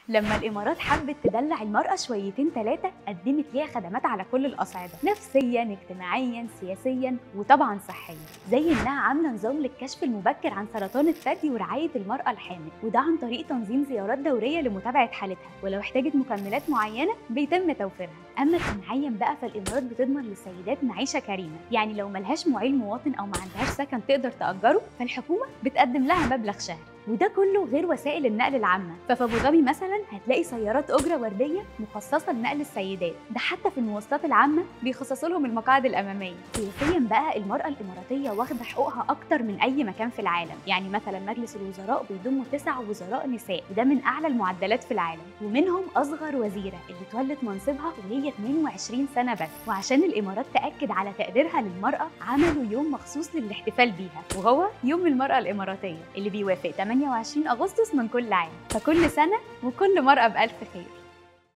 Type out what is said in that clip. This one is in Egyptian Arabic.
لما الامارات حبت تدلع المراه شويتين ثلاثه قدمت ليها خدمات على كل الاصعده نفسيا اجتماعيا سياسيا وطبعا صحيا زي انها عامله نظام للكشف المبكر عن سرطان الثدي ورعايه المراه الحامل وده عن طريق تنظيم زيارات دوريه لمتابعه حالتها ولو احتاجت مكملات معينه بيتم توفيرها اما اجتماعيا بقى فالامارات بتضمن للسيدات معيشه كريمه يعني لو ملهاش معيل مواطن او ما عندهاش سكن تقدر تاجره فالحكومه بتقدم لها مبلغ شهري وده كله غير وسائل النقل العامه ففي ابو ظبي مثلا هتلاقي سيارات اجره ورديه مخصصه لنقل السيدات ده حتى في المواصلات العامه بيخصصوا لهم المقاعد الاماميه سياسيا بقى المراه الاماراتيه واخده حقوقها اكتر من اي مكان في العالم يعني مثلا مجلس الوزراء بيضم تسع وزراء نساء وده من اعلى المعدلات في العالم ومنهم اصغر وزيره اللي تولت منصبها وهي 22 سنه بس وعشان الامارات تاكد على تقديرها للمراه عملوا يوم مخصوص للاحتفال بيها وهو يوم المراه الاماراتيه اللي بيوافق 28 اغسطس من كل عام فكل سنه وكل مرأة بألف خير